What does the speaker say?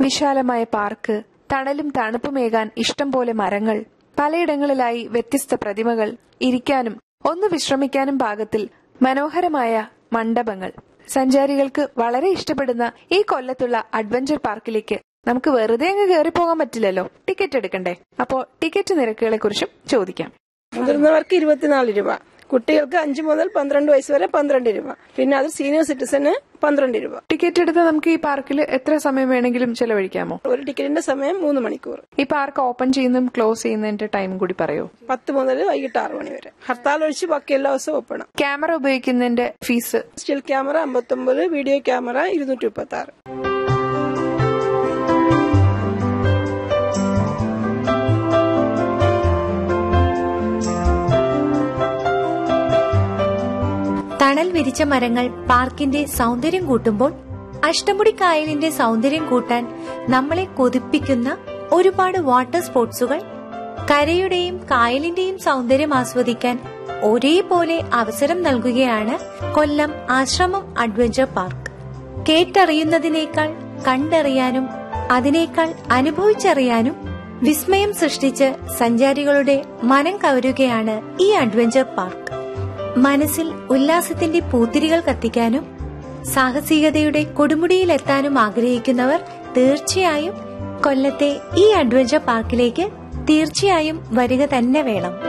വിശാലമായ പാർക്ക് തണലും തണുപ്പുമേകാൻ ഇഷ്ടം പോലെ മരങ്ങൾ പലയിടങ്ങളിലായി വ്യത്യസ്ത പ്രതിമകൾ ഇരിക്കാനും ഒന്ന് വിശ്രമിക്കാനും പാകത്തിൽ മനോഹരമായ മണ്ഡപങ്ങൾ സഞ്ചാരികൾക്ക് വളരെ ഇഷ്ടപ്പെടുന്ന ഈ കൊല്ലത്തുള്ള അഡ്വഞ്ചർ പാർക്കിലേക്ക് നമുക്ക് വെറുതെ അങ്ങ് കയറി പോകാൻ പറ്റില്ലല്ലോ ടിക്കറ്റ് എടുക്കണ്ടേ അപ്പോ ടിക്കറ്റ് നിരക്കുകളെ കുറിച്ചും ചോദിക്കാം മുതിർന്നവർക്ക് ഇരുപത്തിനാല് രൂപ കുട്ടികൾക്ക് അഞ്ചു മുതൽ പന്ത്രണ്ട് വയസ്സ് വരെ പന്ത്രണ്ട് രൂപ പിന്നെ അത് സീനിയർ സിറ്റിസന് പന്ത്രണ്ട് രൂപ ടിക്കറ്റ് എടുത്ത് നമുക്ക് ഈ പാർക്കിൽ എത്ര സമയം വേണമെങ്കിലും ചെലവഴിക്കാമോ ഒരു ടിക്കറ്റിന്റെ സമയം മൂന്ന് മണിക്കൂർ ഈ പാർക്ക് ഓപ്പൺ ചെയ്യുന്നതും ക്ലോസ് ചെയ്യുന്നതിന്റെ ടൈം കൂടി പറയോ പത്ത് മുതൽ വൈകിട്ട് ആറ് മണി വരെ ഹർത്താൽ ഒഴിച്ച് ബാക്കി എല്ലാ ദിവസവും ഓപ്പൺ ക്യാമറ ഉപയോഗിക്കുന്നതിന്റെ ഫീസ് സ്റ്റിൽ ക്യാമറ അമ്പത്തൊമ്പത് വീഡിയോ ക്യാമറ ഇരുന്നൂറ്റി മുപ്പത്തി ആറ് തണൽ വിരിച്ച മരങ്ങൾ പാർക്കിന്റെ സൗന്ദര്യം കൂട്ടുമ്പോൾ അഷ്ടമുടി കായലിന്റെ സൗന്ദര്യം കൂട്ടാൻ നമ്മളെ കൊതിപ്പിക്കുന്ന ഒരുപാട് വാട്ടർ സ്പോർട്സുകൾ കരയുടെയും കായലിന്റെയും സൗന്ദര്യം ആസ്വദിക്കാൻ ഒരേപോലെ അവസരം നൽകുകയാണ് കൊല്ലം ആശ്രമം അഡ്വഞ്ചർ പാർക്ക് കേട്ടറിയുന്നതിനേക്കാൾ കണ്ടറിയാനും അതിനേക്കാൾ അനുഭവിച്ചറിയാനും വിസ്മയം സൃഷ്ടിച്ച് സഞ്ചാരികളുടെ മനം കവരുകയാണ് ഈ അഡ്വഞ്ചർ പാർക്ക് മനസ്സിൽ ഉല്ലാസത്തിന്റെ പൂത്തിരികൾ കത്തിക്കാനും സാഹസികതയുടെ കൊടുമുടിയിലെത്താനും ആഗ്രഹിക്കുന്നവർ തീർച്ചയായും കൊല്ലത്തെ ഈ അഡ്വഞ്ചർ പാർക്കിലേക്ക് തീർച്ചയായും വരിക തന്നെ വേണം